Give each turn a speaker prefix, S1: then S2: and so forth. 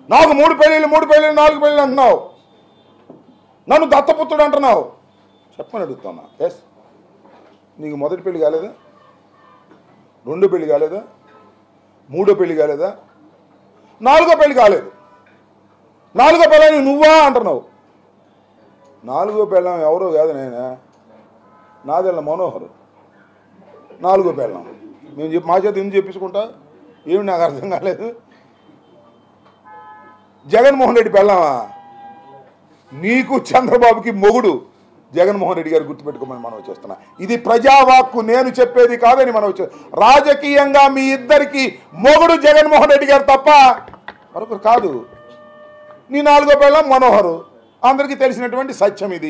S1: నాకు మూడు పెళ్ళిళ్ళు మూడు పెళ్ళిళ్ళు నాలుగు పెళ్ళిళ్ళు అంటున్నావు నన్ను దత్తపుత్రుడు అంటున్నావు చెప్పని అడుగుతున్నా ఎస్ నీకు మొదటి పెళ్లి కాలేదా రెండో పెళ్లి కాలేదా మూడో పెళ్లి కాలేదా నాలుగో పెళ్లి కాలేదు నాలుగో పెళ్ళని నువ్వా అంటున్నావు నాలుగో పెళ్ళం ఎవరో కాదు నేనే నాదెళ్ళ మనోహర్ నాలుగో పెళ్ళం మేము చెప్పి మా చేత ఎందుకు చెప్పించుకుంటా ఏమి నాకు అర్థం కాలేదు జగన్మోహన్ రెడ్డి పెళ్ళామా నీకు చంద్రబాబుకి మొగుడు జగన్మోహన్ రెడ్డి గారు గుర్తుపెట్టుకోమని మనం చేస్తున్నా ఇది ప్రజావాక్కు నేను చెప్పేది కాదని మనం వచ్చే రాజకీయంగా మీ ఇద్దరికి మొగుడు జగన్మోహన్ రెడ్డి గారు తప్ప మరొకరు కాదు నీ నాలుగో పెళ్ళం మనోహరు అందరికీ తెలిసినటువంటి సత్యం ఇది